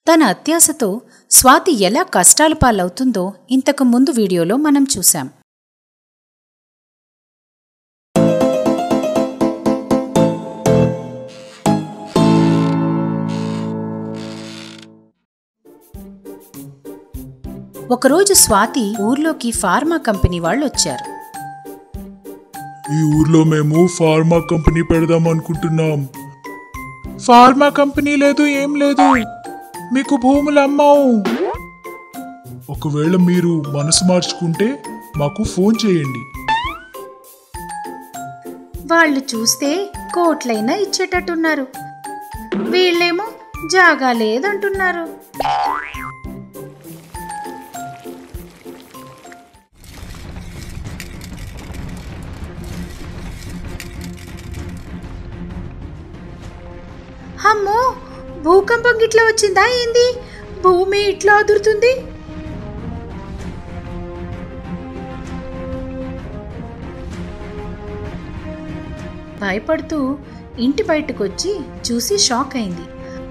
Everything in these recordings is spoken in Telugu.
తన అత్యాశతో స్వాతి ఎలా కష్టాల పాలవుతుందో ఇంతకు ముందు వీడియోలో మనం చూశాం ఒకరోజు స్వాతి ఊర్లోకి ఫార్మా కంపెనీ వాళ్ళు వచ్చారు ఈ ఊర్లో మేము ఫార్మా కంపెనీ పెడదాం అనుకుంటున్నాం ఫార్మా కంపెనీ లేదు ఏం లేదు మీకు భూములు అమ్మాం ఒకవేళ మీరు మనసు మార్చుకుంటే మాకు ఫోన్ చేయండి వాళ్ళు చూస్తే కోట్లైనా ఇచ్చేటట్టున్నారు వీళ్ళేమో జాగా లేదంటున్నారు అమ్మో భూకంపం గిట్లా వచ్చిందా ఏంది భూమి ఇట్లా అదురుతుంది భయపడుతూ ఇంటి బయటకొచ్చి చూసి షాక్ అయింది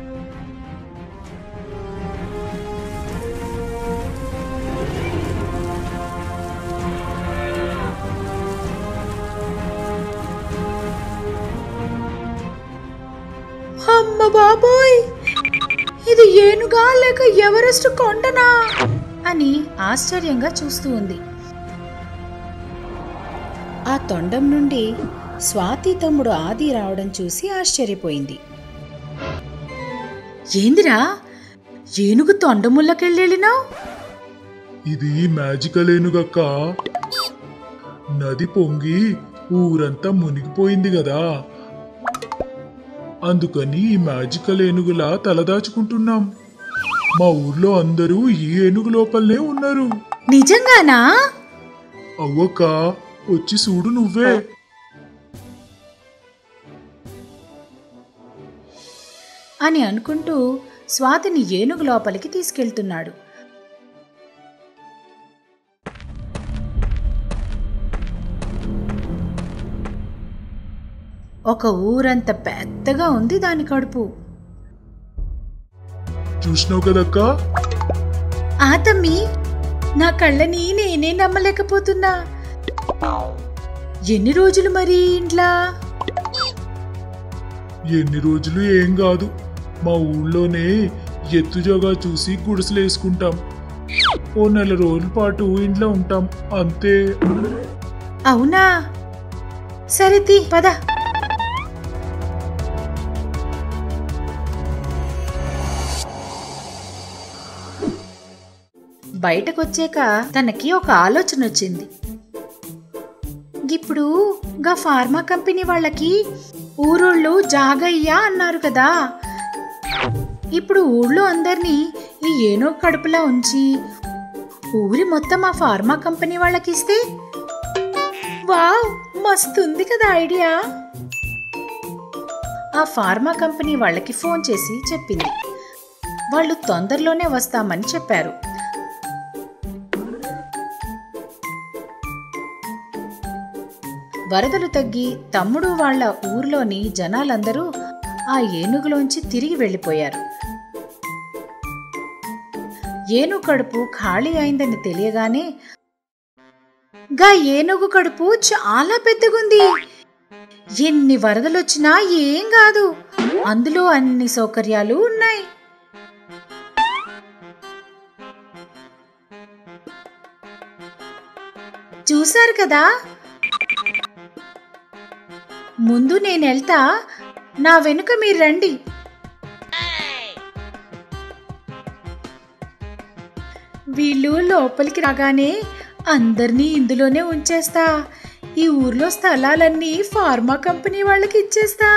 అమ్మ బాబోయ్ ఇది ఏనుగా లేక ఎవరెస్ట్ కొండనా అని ఆశ్చర్యంగా చూస్తూ ఉంది ఆ తొండం నుండి స్వాతి తమ్ముడు ఆది రావడం చూసి ఆశ్చర్యపోయింది ఏందిరా ఏనుగు తొండముళ్ళకెళ్ళెళ్ళినావు ఇది మ్యాజికల్ ఏనుగక్క నది పొంగి ఊరంతా మునిగిపోయింది కదా అందుకని ఈ మ్యాజికల్ ఏనుగులా తలదాచుకుంటున్నాం మా ఊర్లో అందరూ ఈ ఏనుగు లోపలనే ఉన్నారు నిజంగానా అవ్వక్క వచ్చి చూడు నువ్వే అని అనుకుంటూ స్వాతిని ఏనుగు లోపలికి తీసుకెళ్తున్నాడు ఒక ఊరంత పెద్దగా ఉంది దాని కడుపు చూసినావు కదక్కా ఆ తమ్మి నా కళ్ళని నేనే నమ్మలేకపోతున్నా ఎన్ని రోజులు మరి ఇంట్లా ఎన్ని రోజులు ఏం కాదు మా ఊళ్ళోనే ఎత్తుజోగా చూసి గుడిసెలు వేసుకుంటాం ఓ నెల రోజుల పాటు ఇంట్లో ఉంటాం అంతే అవునా సరే తీ పద బయటకొచ్చాక తనకి ఒక ఆలోచన వచ్చింది ఇప్పుడు గా ఫార్మా కంపెనీ వాళ్ళకి ఊరోళ్ళు జాగయ్యా అన్నారు కదా ఇప్పుడు ఊళ్ళో అందరినీ ఈ ఏనో కడుపులా ఉంచి ఊరి మొత్తం ఆ ఫార్మా కంపెనీ వాళ్ళకి ఇస్తే వావ్ మస్తుంది కదా ఐడియా ఆ ఫార్మా కంపెనీ వాళ్ళకి ఫోన్ చేసి చెప్పింది వాళ్ళు తొందరలోనే వస్తామని చెప్పారు వరదలు తగ్గి తమ్ముడు వాళ్ళ ఊర్లోని జనాలందరూ ఆ ఏనుగులోంచి తిరిగి వెళ్ళిపోయారు ఏనుగు కడుపు ఖాళీ అయిందని తెలియగానే గా ఏనుగు కడుపు చాలా పెద్దగుంది ఎన్ని వరదలొచ్చినా ఏం కాదు అందులో అన్ని సౌకర్యాలు ఉన్నాయి చూశారు కదా ముందు నేను వెళ్తా నా వెనుక మీరు రండి వీళ్ళు లోపలికి రాగానే అందరినీ ఇందులోనే ఉంచేస్తా ఈ ఊర్లో స్థలాలన్నీ ఫార్మా కంపెనీ వాళ్ళకి ఇచ్చేస్తా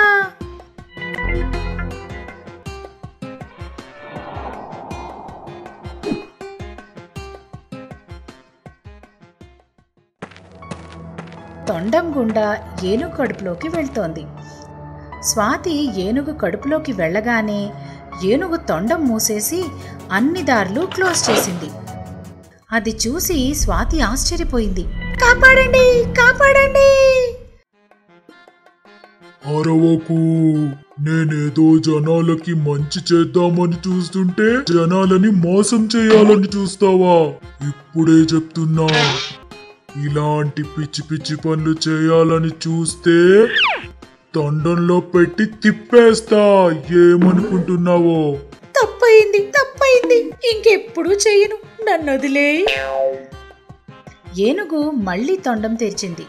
తొండం గుండా ఏనుగు కడుపులోకి వెళ్తోంది స్వాతి ఏనుగు కడుపులోకి వెళ్ళగానే ఏనుగు తొండం మూసేసి అన్ని దారులు క్లోజ్ చేసింది అది చూసి స్వాతి ఆశ్చర్యపోయింది కాపాడండి కాపాడండి అరవకు నేనేదో జనాలకి మంచి చేద్దామని చూస్తుంటే జనాలని మోసం చేయాలని చూస్తావా ఇప్పుడే చెప్తున్నా ఇలాంటి పిచ్చి పిచ్చి పనులు చేయాలని చూస్తే తండంలో పెట్టి తిప్పేస్తా ఏమనుకుంటున్నావో తప్పయింది తప్పయింది ఇంకెప్పుడు చెయ్యను నన్ను వదిలే ఏనుగు మళ్ళీ తొండం తెరిచింది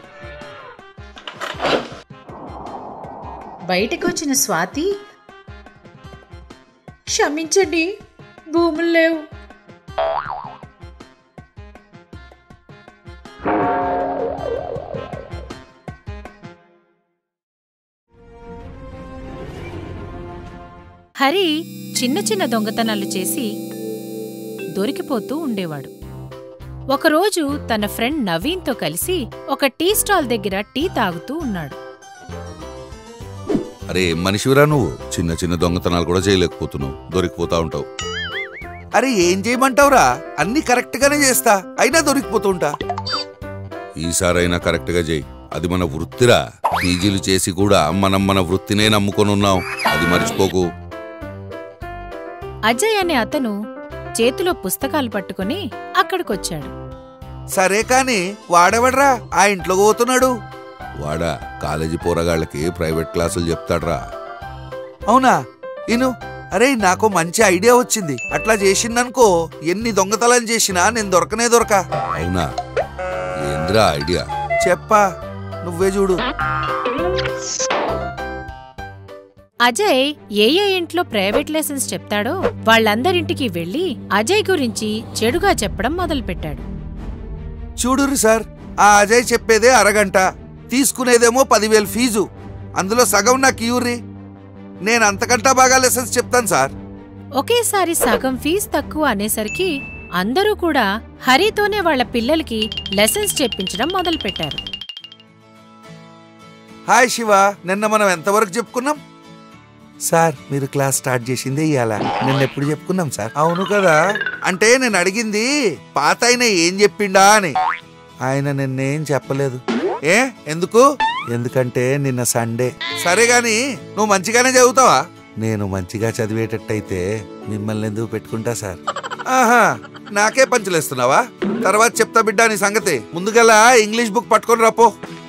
బయటకొచ్చిన స్వాతి క్షమించండి భూములు లేవు హరి చిన్న చిన్న దొంగతనాలు చేసి దొరికిపోతూ ఉండేవాడు ఒకరోజు తన ఫ్రెండ్ నవీన్తో కలిసి ఒక టీ స్టాల్ దగ్గర టీ తాగుతూ ఉన్నాడు అరే ఏం మనిషివిరా నువ్వు చిన్న చిన్న దొంగతనాలు కూడా చేయలేకపోతున్నావు దొరికిపోతా ఉంటావు అరే ఏం చేయమంటావురా అన్ని కరెక్ట్ గానే చేస్తా అయినా దొరికిపోతుంటా ఈసారైనా కరెక్ట్ గా చేయి అది మన వృత్తిరా పీజీలు చేసి కూడా మనం మన వృత్తినే నమ్ముకొని ఉన్నాం అది మర్చిపోకు అజయ్ అనే అతను చేతిలో పుస్తకాలు పట్టుకుని అక్కడికొచ్చాడు సరే కాని వాడెవడ్రా ఆ ఇంట్లోకి పోతున్నాడు వాడా కాలేజీ పోరగాళ్ళకి ప్రైవేట్ క్లాసులు చెప్తాడ్రా అవునా ఇను అరే నాకు మంచి ఐడియా వచ్చింది అట్లా చేసిందనుకో ఎన్ని దొంగతనాలు చేసినా నేను దొరకనే దొరక అవునా ఏంద్రా ఐడియా చెప్పా నువ్వే చూడు అజయ్ ఏ ఏ ఇంట్లో ప్రైవేట్ లెసన్స్ చెప్తాడో వాళ్ళందరింటికి వెళ్లి అజయ్ గురించి చెడుగా చెప్పడం మొదలుపెట్టాడు చూడుర్రి సార్ ఆ అజయ్ చెప్పేదే అరగంట తీసుకునేదేమో పదివేలు ఫీజు అందులో సగం నాకు ఇవ్వుర్రి నేను అంతకంటా బాగా లెసన్స్ చెప్తాను సార్ ఒకేసారి సగం ఫీజు తక్కువ అనేసరికి అందరూ కూడా హరితోనే వాళ్ళ పిల్లలకి లెసన్స్ చెప్పించడం మొదలుపెట్టారు హాయ్ శివ నిన్న మనం ఎంతవరకు చెప్పుకున్నాం సార్ మీరు క్లాస్ స్టార్ట్ చేసిందే ఇయాల నిన్న ఎప్పుడు చెప్పుకున్నాం సార్ అవును కదా అంటే నేను అడిగింది పాత ఆయన ఏం చెప్పిండా అని ఆయన నిన్నేం చెప్పలేదు ఏ ఎందుకు ఎందుకంటే నిన్న సండే సరే గాని నువ్వు మంచిగానే చదువుతావా నేను మంచిగా చదివేటట్టయితే మిమ్మల్ని ఎందుకు పెట్టుకుంటా సార్ ఆహా నాకే పంచలేస్తున్నావా తర్వాత చెప్తా బిడ్డా నీ సంగతి ముందుగల ఇంగ్లీష్ బుక్ పట్టుకొని రాపో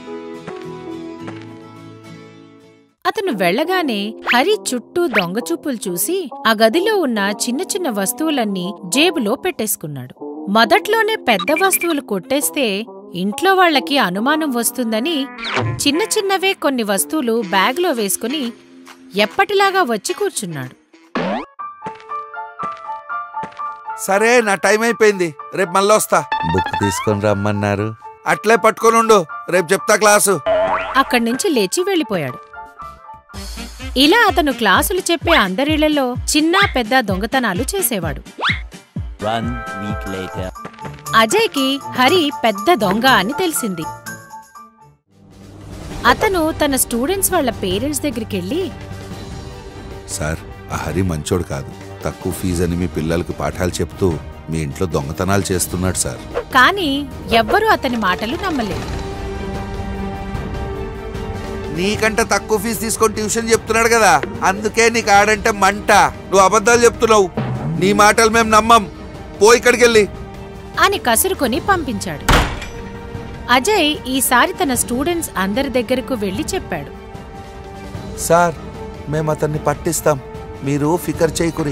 అతను వెళ్ళగానే హరి చుట్టూ దొంగచూపులు చూసి ఆ గదిలో ఉన్న చిన్న చిన్న వస్తువులన్నీ జేబులో పెట్టేసుకున్నాడు మొదట్లోనే పెద్ద వస్తువులు కొట్టేస్తే ఇంట్లో వాళ్ళకి అనుమానం వస్తుందని చిన్న చిన్నవే కొన్ని వస్తువులు బ్యాగ్లో వేసుకుని ఎప్పటిలాగా వచ్చి కూర్చున్నాడు సరే నా టైం అయిపోయింది రేపు మళ్ళీ వస్తా బుక్ తీసుకొని రమ్మన్నారు అట్లే పట్టుకొని ఉండు రేపు చెప్తా క్లాసు అక్కడి నుంచి లేచి వెళ్ళిపోయాడు ఇలా అతను క్లాసులు చెప్పే అందరిళ్లలో చిన్న పెద్ద దొంగతనాలు చేసేవాడు One week later. అజయ్కి హరి పెద్ద దొంగ అని తెలిసింది అతను తన స్టూడెంట్స్ వాళ్ళ పేరెంట్స్ దగ్గరికెళ్ళి సార్ ఆ హరి మంచోడు కాదు తక్కువ ఫీజు అని మీ పిల్లలకి పాఠాలు చెప్తూ మీ ఇంట్లో దొంగతనాలు చేస్తున్నాడు సార్ కానీ ఎవ్వరూ అతని మాటలు నమ్మలేదు నీకంటే తక్కువ ఫీజు తీసుకొని ట్యూషన్ చెప్తున్నాడు కదా అందుకే నీకు ఆడంటే మంట నువ్వు అబద్ధాలు చెప్తున్నావు నీ మాటలు మేము నమ్మం పో ఇక్కడికి వెళ్ళి అని కసురుకొని పంపించాడు అజయ్ ఈసారి తన స్టూడెంట్స్ అందరి దగ్గరకు వెళ్లి చెప్పాడు సార్ మేము అతన్ని పట్టిస్తాం మీరు ఫికర్ చేయకురి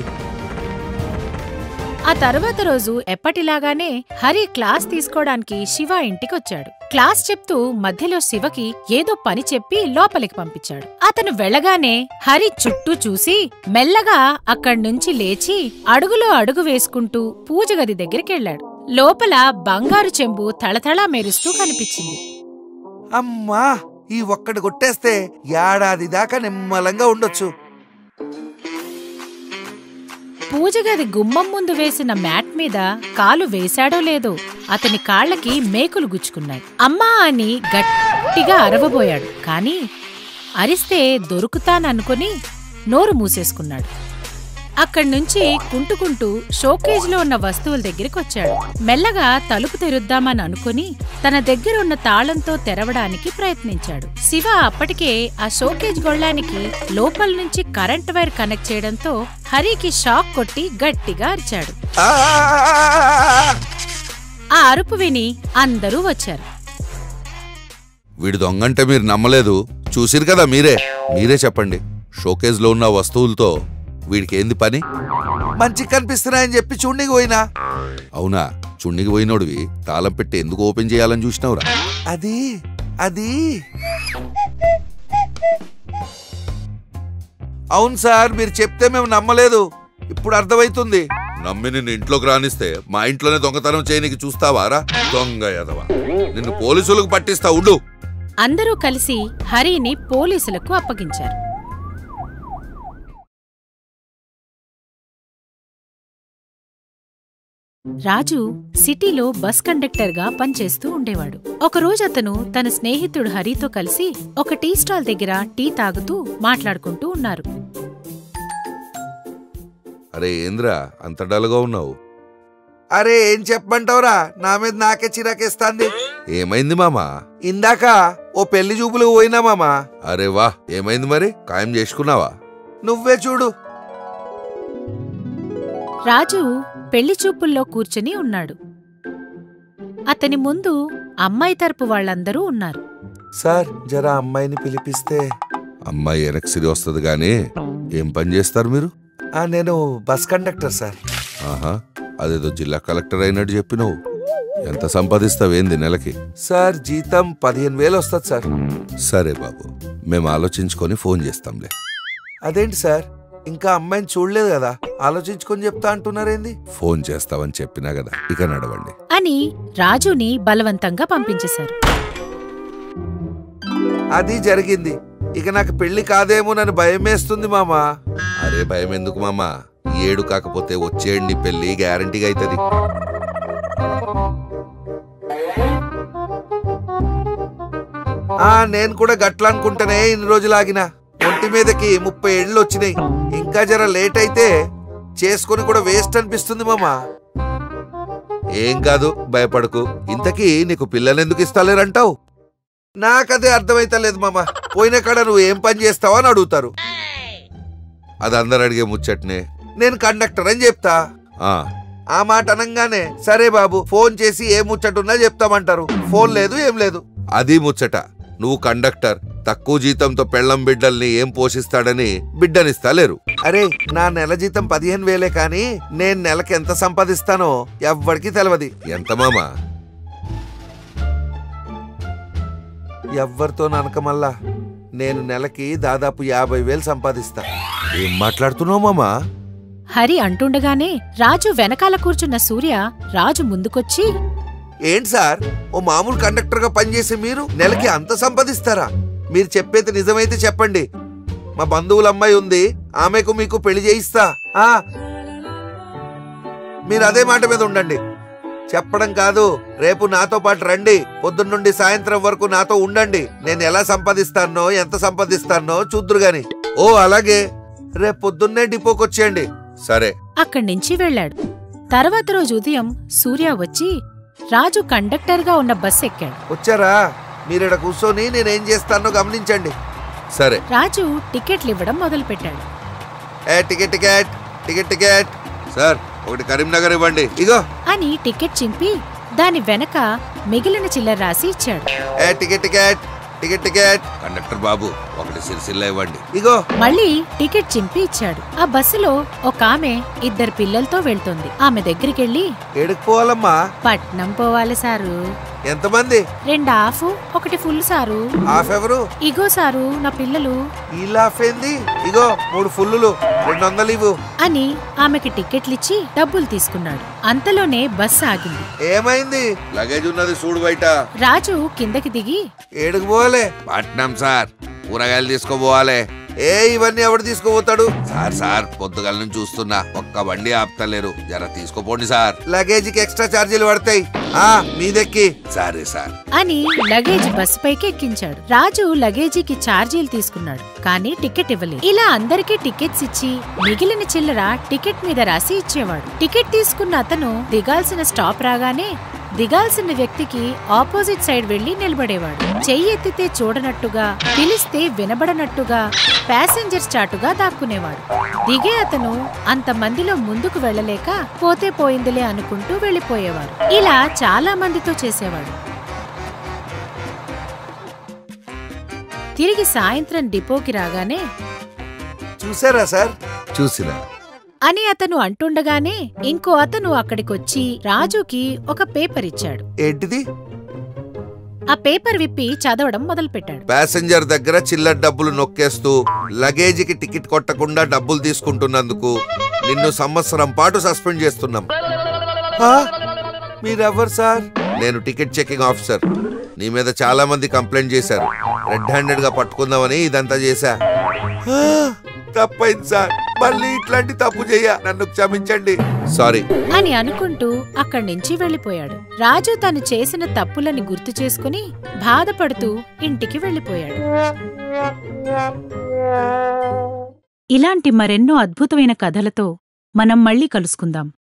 ఆ తర్వాత రోజు ఎప్పటిలాగానే హరి క్లాస్ తీసుకోవడానికి శివ ఇంటికొచ్చాడు క్లాస్ చెప్తూ మధ్యలో శివకి ఏదో పని చెప్పి లోపలికి పంపించాడు అతను వెళ్ళగానే హరి చుట్టూ చూసి మెల్లగా అక్కడ్నుంచి లేచి అడుగులో అడుగు వేసుకుంటూ పూజ గది దగ్గరికెళ్ళాడు లోపల బంగారు చెంబు తళతళా మెరుస్తూ కనిపించింది అమ్మా ఈ ఒక్కటి కొట్టేస్తే ఏడాది దాకా నిమ్మలంగా ఉండొచ్చు పూజ గది గుమ్మం ముందు వేసిన మ్యాట్ మీద కాలు వేశాడో లేదో అతని కాళ్ళకి మేకులు గుచ్చుకున్నాయి అమ్మా అని గట్టిగా అరవబోయాడు కాని అరిస్తే దొరుకుతాననుకుని నోరు మూసేసుకున్నాడు అక్కడి నుంచి కుంటుకుంటూ షోకేజ్లో ఉన్న వస్తువుల దగ్గరికి వచ్చాడు మెల్లగా తలుపు తెరుద్దామని అనుకుని తన దగ్గర ఉన్న తాళంతో తెరవడానికి ప్రయత్నించాడు శివ అప్పటికే ఆ షోకేజ్ గొళ్ళానికి లోపల నుంచి కరెంట్ వైర్ కనెక్ట్ చేయడంతో హరికి షాక్ కొట్టి గట్టిగా అరిచాడు ఆ! ఆ అరుపు విని అందరూ వచ్చారు వీడి దొంగంటే మీరు నమ్మలేదు చూసిరు కదా మీరే మీరే చెప్పండి షోకేజ్లో ఉన్న వస్తువులతో వీడికి ఏంది పని మంచి కనిపిస్తున్నాయని చెప్పి చూడండి పోయినా అవునా చుండికి పోయినోడివి తాళం పెట్టి ఎందుకు ఓపెన్ చేయాలని చూసినావురా అది అది అవును సార్ మీరు చెప్తే మేము నమ్మలేదు ఇప్పుడు అర్థమవుతుంది నమ్మి నిన్ను ఇంట్లోకి రానిస్తే మా ఇంట్లోనే దొంగతనం చేయనికి చూస్తావారా దొంగ ఎదవా నిన్ను పోలీసులకు పట్టిస్తా ఉండు అందరూ కలిసి హరిని పోలీసులకు అప్పగించారు రాజు సిటీలో బస్ కండక్టర్గా పనిచేస్తూ ఉండేవాడు ఒకరోజు అతను తన స్నేహితుడు హరితో కలిసి ఒక టీ స్టాల్ దగ్గర టీ తాగుతూ మాట్లాడుకుంటూ ఉన్నారు అరే ఏంద్రా అంత డల్గా ఉన్నావు అరే ఏం చెప్పమంటావురా నా మీద నాకే చిరాకేస్తాంది ఏమైంది మామా ఇందాక ఓ పెళ్లి చూపులు పోయినా మామా అరే వా ఏమైంది మరి ఖాయం చేసుకున్నావా నువ్వే చూడు రాజు పెళ్లి చూపుల్లో కూర్చుని ఉన్నాడు అతని ముందు అమ్మాయి తరపు వాళ్ళందరూ ఉన్నారు సార్ జరా అమ్మాయిని పిలిపిస్తే అమ్మాయి వెనక్సిరి వస్తుంది గానీ ఏం పని చేస్తారు మీరు ఆ నేను బస్ కండక్టర్ సార్ ఆహా అదేదో జిల్లా కలెక్టర్ అయినట్టు చెప్పినావు ఎంత సంపాదిస్తావేంది నెలకి సార్ జీతం పదిహేను వేలు వస్తుంది సార్ సరే బాబు మేము ఆలోచించుకొని ఫోన్ చేస్తాంలే అదేంటి సార్ ఇంకా అమ్మాయిని చూడలేదు కదా ఆలోచించుకొని చెప్తా అంటున్నారేంది ఫోన్ చేస్తావని చెప్పినా కదా ఇక నడవండి అని రాజుని బలవంతంగా పంపించేశారు అది జరిగింది ఇక నాకు పెళ్లి కాదేమో నన్ను భయమేస్తుంది మామా అరే భయం ఎందుకు మామా ఈ ఏడు కాకపోతే వచ్చేయండి నీ పెళ్లి గ్యారంటీగా అవుతుంది ఆ నేను కూడా గట్ల అనుకుంటానే ఇన్ని రోజులు ఆగిన ఒంటి మీదకి ముప్పై ఏళ్ళు వచ్చినాయి ఇంకా జర లేట్ అయితే చేసుకొని కూడా వేస్ట్ అనిపిస్తుంది మామా ఏం కాదు భయపడకు ఇంతకీ నీకు పిల్లలెందుకు ఇస్తాలేరంటావు నాకదే అర్థమైతలేదు మామ పోయిన కాడ నువ్వు ఏం పని చేస్తావా అని అడుగుతారు అది అందరు అడిగే ముచ్చట్నే నేను కండక్టర్ అని చెప్తా ఆ ఆ మాట అనగానే సరే బాబు ఫోన్ చేసి ఏ ముచ్చటున్నా చెప్తామంటారు ఫోన్ లేదు ఏం లేదు అది ముచ్చట నువ్వు కండక్టర్ తక్కువ జీతంతో పెళ్ళం బిడ్డల్ని ఏం పోషిస్తాడని బిడ్డనిస్తాలేరు అరే నా నెల జీతం పదిహేను వేలే కానీ నేను నెలకి ఎంత సంపాదిస్తానో ఎవ్వడికి తెలియదు ఎంత మామా ఎవ్వరితో ననక మళ్ళా నేను నెలకి దాదాపు యాభై వేలు సంపాదిస్తా ఏం మాట్లాడుతున్నావు మామా హరి అంటుండగానే రాజు వెనకాల కూర్చున్న సూర్య రాజు ముందుకొచ్చి ఏంటి సార్ ఓ మామూలు కండక్టర్ గా పనిచేసే మీరు నెలకి అంత సంపాదిస్తారా మీరు చెప్పేది నిజమైతే చెప్పండి మా బంధువుల అమ్మాయి ఉంది ఆమెకు మీకు పెళ్లి చేయిస్తా ఆ మీరు అదే మాట మీద ఉండండి చెప్పడం కాదు రేపు నాతో పాటు రండి పొద్దున్న నుండి సాయంత్రం వరకు నాతో ఉండండి నేను ఎలా సంపాదిస్తానో ఎంత సంపాదిస్తానో చూద్దురు గాని ఓ అలాగే రేపు పొద్దున్నే డిపోకి వచ్చేయండి సరే అక్కడి నుంచి వెళ్ళాడు తర్వాత రోజు ఉదయం సూర్య వచ్చి రాజు కండక్టర్గా ఉన్న బస్ ఎక్కాడు వచ్చారా మీరిడ కూర్చొని నేనేం చేస్తానో గమనించండి సరే రాజు టికెట్లు ఇవ్వడం మొదలుపెట్టాడు ఏ ticket ticket ticket ticket sir ఒకటి కరీంనగర్ ఇవ్వండి ఇగో అని టికెట్ చింపి దాని వెనక మిగిలిన చిల్లర రాసి ఇచ్చాడు ఏ ticket ticket ticket ticket conductor బాబు ఒకటి సిరిసిల్ల ఇవ్వండి ఇగో మళ్ళీ టికెట్ చింపి ఇచ్చాడు ఆ బస్సులో ఒక ఆమె ఇద్దరు పిల్లలతో వెళ్తోంది ఆమె దగ్గరికెళ్ళి ఏడుకు పోవాలమ్మా పట్నం పోవాలి సారు ఎంతమంది రెండు హాఫ్ ఒకటి ఫుల్ సారు హాఫ్ ఎవరు ఇగో సారు నా పిల్లలు ఈ లాఫ్ ఏంది ఇగో మూడు ఫుల్లులు రెండు వందలు ఇవ్వు అని ఆమెకి టికెట్లిచ్చి డబ్బులు తీసుకున్నాడు అంతలోనే బస్సు ఆగింది ఏమైంది లగేజ్ ఉన్నది చూడు బయట రాజు కిందకి దిగి ఏడుకు పోవాలే పట్నం సార్ కూరగాయలు తీసుకోపోవాలి ఏ ఇవన్నీ ఎవడు తీసుకుపోతాడు సార్ సార్ పొద్దుగల నుంచి చూస్తున్నా ఒక్క బండి ఆపుతలేరు జర తీసుకోపోండి సార్ లగేజీకి ఎక్స్ట్రా ఛార్జీలు పడతాయి ఆ మీదెక్కి సరే సార్ అని లగేజ్ బస్సుపైకి ఎక్కించాడు రాజు లగేజీకి ఛార్జీలు తీసుకున్నాడు కానీ టికెట్ ఇవ్వలేదు ఇలా అందరికీ టికెట్స్ ఇచ్చి మిగిలిన చిల్లర టికెట్ మీద రాసి ఇచ్చేవాడు టికెట్ తీసుకున్న అతను దిగాల్సిన స్టాప్ రాగానే దిగాల్సిన వ్యక్తికి ఆపోజిట్ సైడ్ వెళ్లి నిలబడేవాడు చెయ్యి ఎత్తితే చూడనట్టుగా పిలిస్తే వినబడనట్టుగా ప్యాసింజర్ చాటుగా దాక్కునేవాడు దిగే అతను అంతమందిలో ముందుకు వెళ్ళలేక పోతే పోయిందిలే అనుకుంటూ వెళ్ళిపోయేవాడు ఇలా చాలా మందితో చేసేవాడు తిరిగి సాయంత్రం డిపోకి రాగానే చూసారా సార్ చూసినా అని అతను అంటుండగానే ఇంకో అతను అక్కడికొచ్చి రాజుకి ఒక పేపర్ ఇచ్చాడు ఏంటిది ఆ పేపర్ విప్పి చదవడం మొదలుపెట్టాడు ప్యాసింజర్ దగ్గర చిల్లర డబ్బులు నొక్కేస్తూ లగేజీకి టికెట్ కొట్టకుండా డబ్బులు తీసుకుంటున్నందుకు నిన్ను సంవత్సరం పాటు సస్పెండ్ చేస్తున్నాం మీరెవరు సార్ నేను టికెట్ చెకింగ్ ఆఫీసర్ నీ మీద చాలా మంది కంప్లైంట్ చేశారు రెడ్ హ్యాండెడ్ గా పట్టుకుందామని ఇదంతా చేశా ఆ, తప్పైంది సార్ మళ్ళీ ఇట్లాంటి తప్పు చెయ్య నన్ను క్షమించండి సారీ అని అనుకుంటూ అక్కడి నుంచి వెళ్ళిపోయాడు రాజు తను చేసిన తప్పులని గుర్తు చేసుకుని బాధపడుతూ ఇంటికి వెళ్ళిపోయాడు ఇలాంటి మరెన్నో అద్భుతమైన కథలతో మనం మళ్ళీ కలుసుకుందాం